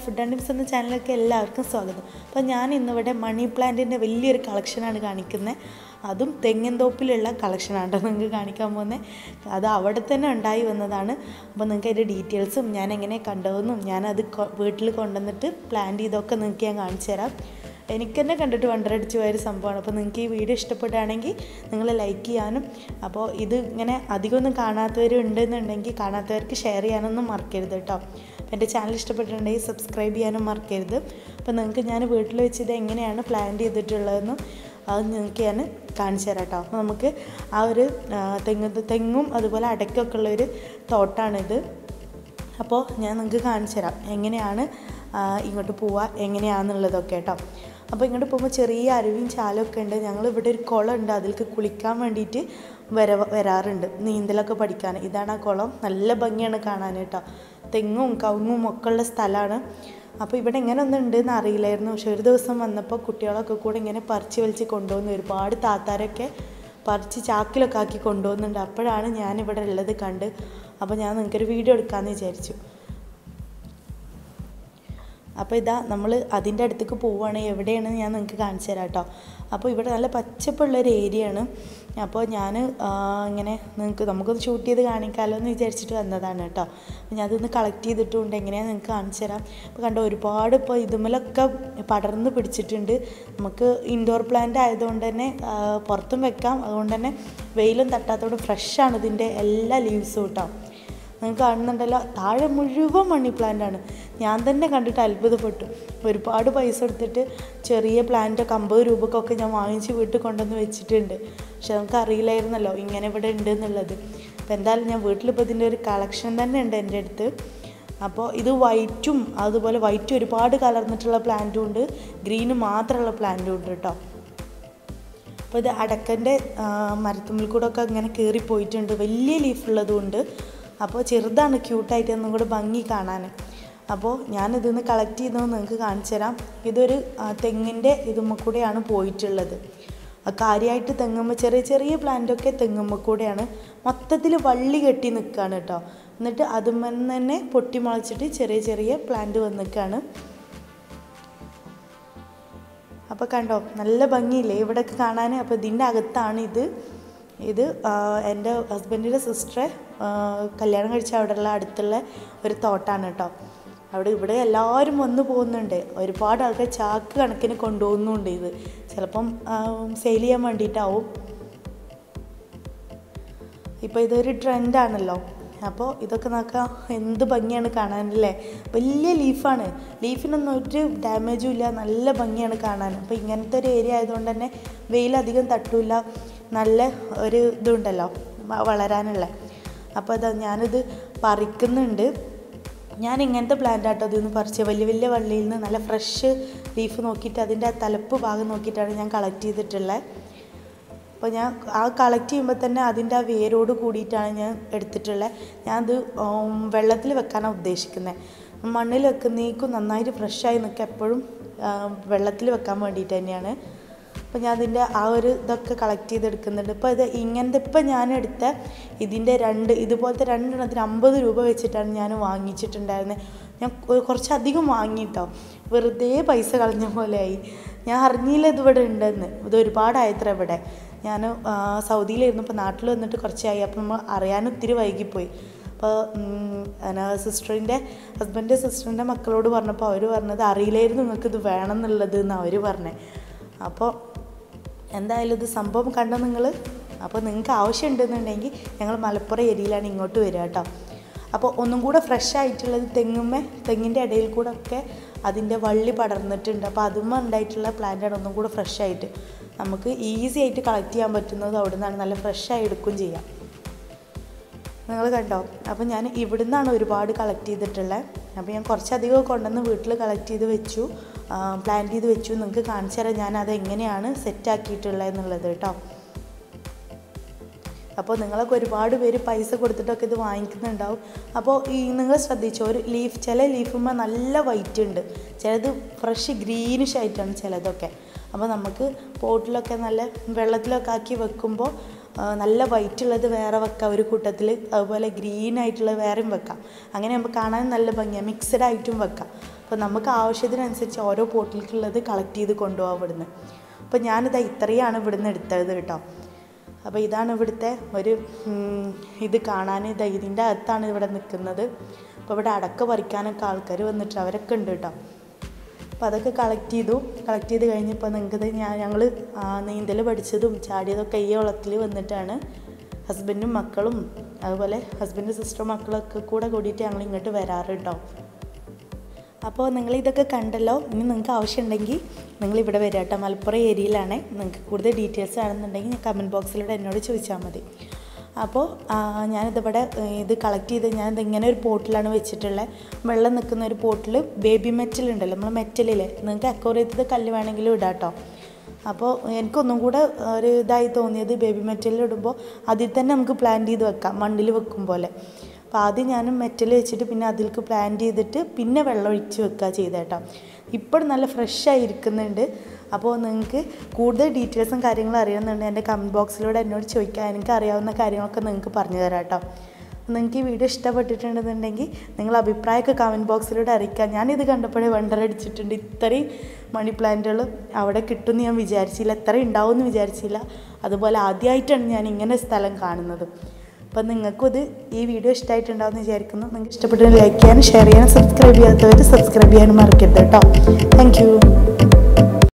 food and tips എന്ന ചാനലിലേക്ക് എല്ലാവർക്കും സ്വാഗതം അപ്പോൾ ഞാൻ ഇന്നിവിടെ മണി പ്ലാന്റിൻ്റെ വലിയൊരു കളക്ഷനാണ് കാണിക്കുന്നത് അതും തെങ്ങിൻതോപ്പിലുള്ള കളക്ഷനാണ് കേട്ടോ നിങ്ങൾക്ക് കാണിക്കാൻ പോകുന്നത് അത് അവിടെ തന്നെ ഉണ്ടായി വന്നതാണ് അപ്പോൾ നിങ്ങൾക്ക് അതിൻ്റെ ഡീറ്റെയിൽസും ഞാൻ എങ്ങനെ കണ്ടതെന്നും ഞാനത് കൊ- വീട്ടിൽ കൊണ്ടുവന്നിട്ട് പ്ലാൻ ചെയ്തൊക്കെ നിങ്ങൾക്ക് ഞാൻ കാണിച്ചു തരാം എനിക്ക് തന്നെ കണ്ടിട്ട് വണ്ടറടിച്ച് പോയൊരു സംഭവമാണ് അപ്പോൾ നിങ്ങൾക്ക് ഈ വീഡിയോ ഇഷ്ടപ്പെടുകയാണെങ്കിൽ നിങ്ങൾ ലൈക്ക് ചെയ്യാനും അപ്പോൾ ഇത് ഇങ്ങനെ അധികമൊന്നും കാണാത്തവർ ഉണ്ടെന്നുണ്ടെങ്കിൽ കാണാത്തവർക്ക് ഷെയർ ചെയ്യാനൊന്നും മറക്കരുത് കേട്ടോ അപ്പോൾ എൻ്റെ ചാനൽ ഇഷ്ടപ്പെട്ടിട്ടുണ്ടെങ്കിൽ സബ്സ്ക്രൈബ് ചെയ്യാനും മറക്കരുത് അപ്പോൾ നിങ്ങൾക്ക് ഞാൻ വീട്ടിൽ വെച്ച് ഇത് എങ്ങനെയാണ് പ്ലാൻ ചെയ്തിട്ടുള്ളതെന്നും അത് നിങ്ങൾക്ക് ഞാൻ കാണിച്ചു തരാം കേട്ടോ അപ്പോൾ നമുക്ക് ആ ഒരു ആ, തെങ്ങ് തെങ്ങും അതുപോലെ അടയ്ക്കൊക്കെ ഉള്ളൊരു തോട്ടാണിത് അപ്പോൾ ഞാൻ നിങ്ങൾക്ക് കാണിച്ചു തരാം എങ്ങനെയാണ് ആ, ഇങ്ങോട്ട് പോവുക എങ്ങനെയാണെന്നുള്ളതൊക്കെ കേട്ടോ അപ്പോൾ ഇങ്ങോട്ട് പോകുമ്പോൾ ചെറിയ അരുവിയും ചാലൊക്കെ ഉണ്ട് ഞങ്ങൾ ഇവിടെ ഒരു കുളം ഉണ്ട് അതിലേക്ക് കുളിക്കാൻ വേണ്ടിയിട്ട് വര വരാറുണ്ട് നീന്തലൊക്കെ പഠിക്കാൻ ഇതാണ് ആ കുളം നല്ല ഭംഗിയാണ് കാണാൻ കേട്ടോ തെങ്ങും കവുങ്ങും ഒക്കെ ഉള്ള സ്ഥലമാണ് അപ്പോൾ ഇവിടെ ഇങ്ങനെ ഒന്നും ഉണ്ടെന്ന് അറിയില്ലായിരുന്നു പക്ഷെ ഒരു ദിവസം വന്നപ്പോൾ കുട്ടികളൊക്കെ കൂടെ ഇങ്ങനെ പറിച്ച് വലിച്ച് കൊണ്ടുപോകുന്നു ഒരുപാട് താത്താരൊക്കെ പറിച്ച് ചാക്കിലൊക്കെ ആക്കി കൊണ്ടുപോകുന്നുണ്ട് അപ്പോഴാണ് ഞാനിവിടെ ഉള്ളത് കണ്ട് അപ്പോൾ ഞാൻ നിങ്ങൾക്കൊരു വീഡിയോ എടുക്കാമെന്ന് വിചാരിച്ചു അപ്പോൾ ഇതാ നമ്മൾ അതിൻ്റെ അടുത്തേക്ക് പോവുകയാണെങ്കിൽ എവിടെയാണെന്ന് ഞാൻ നിങ്ങൾക്ക് കാണിച്ചു തരാം കേട്ടോ അപ്പോൾ ഇവിടെ നല്ല പച്ചപ്പുള്ളൊരു ഏരിയയാണ് അപ്പോൾ ഞാൻ ഇങ്ങനെ നിങ്ങൾക്ക് നമുക്കൊന്ന് ഷൂട്ട് ചെയ്ത് കാണിക്കാമല്ലോ എന്ന് വിചാരിച്ചിട്ട് വന്നതാണ് കേട്ടോ അപ്പോൾ ഞാൻ അതൊന്ന് കളക്ട് ചെയ്തിട്ടുണ്ട് എങ്ങനെയാണ് നിങ്ങൾക്ക് കാണിച്ചു തരാം അപ്പോൾ കണ്ടോ ഒരുപാട് ഇപ്പോൾ ഇതുമലൊക്കെ പടർന്ന് പിടിച്ചിട്ടുണ്ട് നമുക്ക് ഇൻഡോർ പ്ലാന്റ് ആയതുകൊണ്ട് തന്നെ ആ, പുറത്തും വെക്കാം അതുകൊണ്ട് തന്നെ വെയിലും തട്ടാത്തതുകൊണ്ട് ഫ്രഷാണ് ഇതിൻ്റെ എല്ലാ ലീവ്സും കേട്ടോ നിങ്ങൾക്ക് കാണുന്നുണ്ടല്ലോ താഴെ മുഴുവൻ മണി പ്ലാന്റ് ആണ് ഞാൻ തന്നെ കണ്ടിട്ട് അത്ഭുതപ്പെട്ടു ഒരുപാട് പൈസ കൊടുത്തിട്ട് ചെറിയ പ്ലാന്റ് അമ്പത് രൂപക്കൊക്കെ ഞാൻ വാങ്ങിച്ച് വീട്ടിൽ കൊണ്ടുവന്ന് വെച്ചിട്ടുണ്ട് പക്ഷെ നമുക്ക് അറിയില്ലായിരുന്നല്ലോ ഇങ്ങനെ ഇവിടെ ഉണ്ട് എന്നുള്ളത് അപ്പോൾ എന്തായാലും ഞാൻ വീട്ടിലിപ്പോൾ ഇതിൻ്റെ ഒരു കളക്ഷൻ തന്നെ ഉണ്ട് എൻ്റെ അടുത്ത് അപ്പോൾ ഇത് വൈറ്റും അതുപോലെ വൈറ്റ് ഒരുപാട് കലർന്നിട്ടുള്ള പ്ലാന്റും ഉണ്ട് ഗ്രീന് മാത്രമുള്ള പ്ലാന്റും ഉണ്ട് കേട്ടോ അപ്പോൾ ഇത് അടക്കൻ്റെ മരത്തുമ്പിൽ കൂടെ ഒക്കെ ഇങ്ങനെ കയറി പോയിട്ടുണ്ട് വലിയ ലീഫുള്ളതും ഉണ്ട് അപ്പോൾ ചെറുതാണ് ക്യൂട്ടായിട്ട് ഒന്നും കൂടെ ഭംഗി കാണാൻ അപ്പോൾ ഞാനിതിന്ന് കളക്ട് ചെയ്തത് നിങ്ങൾക്ക് കാണിച്ചു തരാം ഇതൊരു ആ, തെങ്ങിൻ്റെ ഇതുമ്മ കൂടെയാണ് പോയിട്ടുള്ളത് ആ, കാര്യമായിട്ട് തെങ്ങുമ്മ ചെറിയ ചെറിയ പ്ലാന്റൊക്കെ തെങ്ങുമ്മ കൂടെയാണ് മൊത്തത്തിൽ വള്ളി കെട്ടി നിൽക്കുകയാണ് കേട്ടോ എന്നിട്ട് അതുമ്മ തന്നെ പൊട്ടി മുളച്ചിട്ട് ചെറിയ ചെറിയ പ്ലാന്റ് വന്നിക്കാണ് അപ്പോൾ കണ്ടോ നല്ല ഭംഗിയില്ലേ ഇവിടെയൊക്കെ കാണാൻ അപ്പോൾ ഇതിൻ്റെ അകത്താണ് ഇത് ഇത് ആ, എൻ്റെ ഹസ്ബൻഡിൻ്റെ സിസ്റ്ററെ കല്യാണം കഴിച്ച അവിടെയുള്ള അടുത്തുള്ള ഒരു തോട്ടാണ് കേട്ടോ അവിടെ ഇവിടെ എല്ലാവരും വന്നു പോകുന്നുണ്ട് ഒരുപാട് ആൾക്കാർ ചാക്ക് കണക്കിന് കൊണ്ടുപോകുന്നുണ്ട് ഇത് ചിലപ്പം സെയിൽ ചെയ്യാൻ വേണ്ടിയിട്ടാവും ഇപ്പോൾ ഇതൊരു ട്രെൻഡാണല്ലോ അപ്പോൾ ഇതൊക്കെ നോക്കാം എന്ത് ഭംഗിയാണ് കാണാനല്ലേ വലിയ ലീഫാണ് ലീഫിനൊന്നും ഒരു ഡാമേജും ഇല്ല നല്ല ഭംഗിയാണ് കാണാൻ അപ്പോൾ ഇങ്ങനത്തെ ഒരു ഏരിയ ആയതുകൊണ്ട് തന്നെ വെയിലധികം തട്ടൂല നല്ല ഒരു ഇതുണ്ടല്ലോ വ- വളരാനുള്ള അപ്പോൾ അതാ ഞാനിത് പറിക്കുന്നുണ്ട് ഞാൻ ഇങ്ങനത്തെ പ്ലാന്റ് ആട്ടോ ഇതിൽ നിന്ന് പറിച്ച് വലിയ വലിയ വള്ളിയിൽ നിന്ന് നല്ല ഫ്രഷ് ലീഫ് നോക്കിയിട്ട് അതിൻ്റെ ആ തലപ്പ് ഭാഗം നോക്കിയിട്ടാണ് ഞാൻ കളക്ട് ചെയ്തിട്ടുള്ളത് അപ്പോൾ ഞാൻ ആ കളക്ട് ചെയ്യുമ്പോൾ തന്നെ അതിൻ്റെ ആ വേരോട് കൂടിയിട്ടാണ് ഞാൻ എടുത്തിട്ടുള്ളത് ഞാനത് വെള്ളത്തിൽ വെക്കാനാണ് ഉദ്ദേശിക്കുന്നത് മണ്ണിൽ വെക്കുന്നേക്കും നന്നായിട്ട് ഫ്രഷായി നിൽക്കുക എപ്പോഴും വെള്ളത്തിൽ വെക്കാൻ വേണ്ടിയിട്ട് തന്നെയാണ് അപ്പോൾ ഞാൻ അതിൻ്റെ ആ ഒരു ഇതൊക്കെ കളക്ട് ചെയ്തെടുക്കുന്നുണ്ട് ഇപ്പോൾ ഇത് ഇങ്ങനത്തെ ഇപ്പം ഞാൻ എടുത്ത ഇതിൻ്റെ രണ്ട് ഇതുപോലത്തെ രണ്ടെണ്ണത്തിന് അമ്പത് രൂപ വെച്ചിട്ടാണ് ഞാൻ വാങ്ങിച്ചിട്ടുണ്ടായിരുന്നത് ഞാൻ കൊ- കുറച്ചധികം വാങ്ങിട്ടോ വെറുതെ പൈസ കളഞ്ഞ പോലെയായി ഞാൻ അറിഞ്ഞില്ല ഇത് ഇവിടെ ഉണ്ടെന്ന് ഇത് ഒരുപാടായത്ര ഇവിടെ ഞാൻ സൗദിയിലായിരുന്നു ഇപ്പോൾ നാട്ടിൽ വന്നിട്ട് കുറച്ചായി അപ്പോൾ നമ്മൾ അറിയാൻ ഒത്തിരി വൈകിപ്പോയി അപ്പോൾ സിസ്റ്ററിൻ്റെ ഹസ്ബൻഡ് സിസ്റ്ററിൻ്റെ മക്കളോട് പറഞ്ഞപ്പോൾ അവർ പറഞ്ഞത് അറിയില്ലായിരുന്നു നിങ്ങൾക്ക് ഇത് വേണം എന്നുള്ളത് എന്ന് അവർ പറഞ്ഞത് അപ്പോൾ എന്തായാലും ഇത് സംഭവം കണ്ടോ നിങ്ങൾ അപ്പോൾ നിങ്ങൾക്ക് ആവശ്യമുണ്ടെന്നുണ്ടെങ്കിൽ ഞങ്ങൾ മലപ്പുറം ഏരിയയിലാണ് ഇങ്ങോട്ട് വരിക കേട്ടോ അപ്പോൾ ഒന്നും കൂടെ ഫ്രഷ് ആയിട്ടുള്ളത് തെങ്ങുമ്മ തെങ്ങിൻ്റെ ഇടയിൽ കൂടെ ഒക്കെ അതിൻ്റെ വള്ളി പടർന്നിട്ടുണ്ട് അപ്പോൾ അതുമ്മ ഉണ്ടായിട്ടുള്ള പ്ലാന്റാണ് ഒന്നും കൂടെ ഫ്രഷ് ആയിട്ട് നമുക്ക് ഈസി ആയിട്ട് കളക്ട് ചെയ്യാൻ പറ്റുന്നത് അവിടെ നിന്നാണ് നല്ല ഫ്രഷ് ആയി എടുക്കുകയും ചെയ്യാം നിങ്ങൾ കണ്ടോ അപ്പോൾ ഞാൻ ഇവിടുന്നാണ് ഒരുപാട് കളക്ട് ചെയ്തിട്ടുള്ളത് അപ്പോൾ ഞാൻ കുറച്ചധികം കൊണ്ടുവന്ന് വീട്ടിൽ കളക്ട് ചെയ്ത് വെച്ചു പ്ലാൻ ചെയ്ത് വെച്ചു നിങ്ങൾക്ക് കാണിച്ചു തരാം ഞാൻ അത് എങ്ങനെയാണ് സെറ്റാക്കിയിട്ടുള്ളത് എന്നുള്ളത് കേട്ടോ അപ്പോൾ നിങ്ങളൊക്കെ ഒരുപാട് പേര് പൈസ കൊടുത്തിട്ടൊക്കെ ഇത് വാങ്ങിക്കുന്നുണ്ടാവും അപ്പോൾ ഈ നിങ്ങൾ ശ്രദ്ധിച്ചോ ഒരു ലീഫ് ചില ലീഫുമ്പോൾ നല്ല വൈറ്റ് ഉണ്ട് ചിലത് ഫ്രഷ് ഗ്രീനിഷ് ആയിട്ടാണ് ചിലതൊക്കെ അപ്പോൾ നമുക്ക് പോട്ടിലൊക്കെ നല്ല വെള്ളത്തിലൊക്കെ ആക്കി വെക്കുമ്പോൾ ആ, നല്ല വൈറ്റ് ഉള്ളത് വേറെ വെക്കാം ഒരു കൂട്ടത്തിൽ അതുപോലെ ഗ്രീൻ ആയിട്ടുള്ളത് വേറെയും വെക്കാം അങ്ങനെ നമുക്ക് കാണാൻ നല്ല ഭംഗിയാണ് മിക്സഡ് ആയിട്ടും വെക്കാം അപ്പോൾ നമുക്ക് ആവശ്യത്തിനനുസരിച്ച് ഓരോ പോട്ടിലേക്കുള്ളത് കളക്ട് ചെയ്ത് കൊണ്ടുപോകാം ഇവിടുന്ന് അപ്പോൾ ഞാനിതാ ഇത്രയാണ് ഇവിടുന്ന് എടുത്തത് കേട്ടോ അപ്പോൾ ഇതാണ് ഇവിടുത്തെ ഒരു ഉം, ഇത് കാണാൻ ഇതാ ഇതിൻ്റെ അകത്താണ് ഇവിടെ നിൽക്കുന്നത് അപ്പോൾ ഇവിടെ അടക്ക പറിക്കാനൊക്കെ ആൾക്കാർ വന്നിട്ട് അവരൊക്കെ ഉണ്ട് കേട്ടോ അപ്പോൾ അതൊക്കെ കളക്ട് ചെയ്തു കളക്ട് ചെയ്ത് കഴിഞ്ഞപ്പോൾ നിങ്ങൾക്കിത് ഞാൻ ഞങ്ങൾ നീന്തൽ പഠിച്ചതും ചാടിയതൊക്കെ ഈ കുളത്തിൽ വന്നിട്ടാണ് ഹസ്ബൻഡും മക്കളും അതുപോലെ ഹസ്ബൻഡ് സിസ്റ്റർ മക്കളൊക്കെ കൂടെ കൂടിയിട്ട് ഞങ്ങൾ ഇങ്ങോട്ട് വരാറ് കേട്ടോ അപ്പോൾ നിങ്ങൾ ഇതൊക്കെ കണ്ടല്ലോ ഇനി നിങ്ങൾക്ക് ആവശ്യമുണ്ടെങ്കിൽ നിങ്ങൾ ഇവിടെ വരിക കേട്ടോ മലപ്പുറം ഏരിയയിലാണ് നിങ്ങൾക്ക് കൂടുതൽ ഡീറ്റെയിൽസ് ആണെന്നുണ്ടെങ്കിൽ കമൻറ്റ് ബോക്സിലൂടെ എന്നോട് ചോദിച്ചാൽ മതി അപ്പോൾ ആ, ഞാനിതിവിടെ ഏ, ഇത് കളക്ട് ചെയ്ത് ഞാനിത് ഇങ്ങനെ ഒരു പോട്ടിലാണ് വെച്ചിട്ടുള്ളത് വെള്ളം നിൽക്കുന്ന ഒരു പോട്ടിൽ ബേബി മെറ്റൽ ഉണ്ടല്ലോ നമ്മൾ മെറ്റലില്ലേ നിങ്ങൾക്ക് അക്കോറിയത്തിൽ കല്ല് വേണമെങ്കിലും ഇടാം കേട്ടോ അപ്പോൾ എനിക്കൊന്നും കൂടെ ഒരു ഇതായി തോന്നിയത് ബേബി മെറ്റലിൽ ഇടുമ്പോൾ അതിൽ തന്നെ നമുക്ക് പ്ലാൻ ചെയ്ത് വെക്കാം മണ്ണിൽ വെക്കും പോലെ അപ്പോൾ ആദ്യം ഞാൻ മെറ്റൽ വെച്ചിട്ട് പിന്നെ അതിലേക്ക് പ്ലാൻ ചെയ്തിട്ട് പിന്നെ വെള്ളം ഒഴിച്ച് വെക്കുക ചെയ്ത കേട്ടോ ഇപ്പോൾ നല്ല ഫ്രഷായി ഇരിക്കുന്നുണ്ട് അപ്പോൾ നിങ്ങൾക്ക് കൂടുതൽ ഡീറ്റെയിൽസും കാര്യങ്ങളും അറിയുന്നുണ്ട് എൻ്റെ കമൻറ്റ് ബോക്സിലൂടെ എന്നോട് ചോദിക്കാം എനിക്ക് അറിയാവുന്ന കാര്യങ്ങളൊക്കെ നിങ്ങൾക്ക് പറഞ്ഞു തരാം കേട്ടോ നിങ്ങൾക്ക് ഈ വീഡിയോ ഇഷ്ടപ്പെട്ടിട്ടുണ്ടെന്നുണ്ടെങ്കിൽ നിങ്ങൾ അഭിപ്രായമൊക്കെ കമൻറ്റ് ബോക്സിലൂടെ അറിയിക്കുക ഞാനിത് കണ്ടപ്പോഴേ വണ്ടർ അടിച്ചിട്ടുണ്ട് ഇത്രയും മണി പ്ലാന്റുകൾ അവിടെ കിട്ടുമെന്ന് ഞാൻ വിചാരിച്ചില്ല എത്ര ഉണ്ടാവുമെന്ന് വിചാരിച്ചില്ല അതുപോലെ ആദ്യമായിട്ടാണ് ഞാൻ ഇങ്ങനെ സ്ഥലം കാണുന്നത് അപ്പം നിങ്ങൾക്കും ഇത് ഈ വീഡിയോ ഇഷ്ടമായിട്ടുണ്ടാവുമെന്ന് വിചാരിക്കുന്നു നിങ്ങൾക്ക് ഇഷ്ടപ്പെട്ടെങ്കിൽ ലൈക്ക് ചെയ്യാനും ഷെയർ ചെയ്യാനും സബ്സ്ക്രൈബ് ചെയ്യാത്തവർ സബ്സ്ക്രൈബ് ചെയ്യാനും മറക്കരുത് കേട്ടോ താങ്ക് യു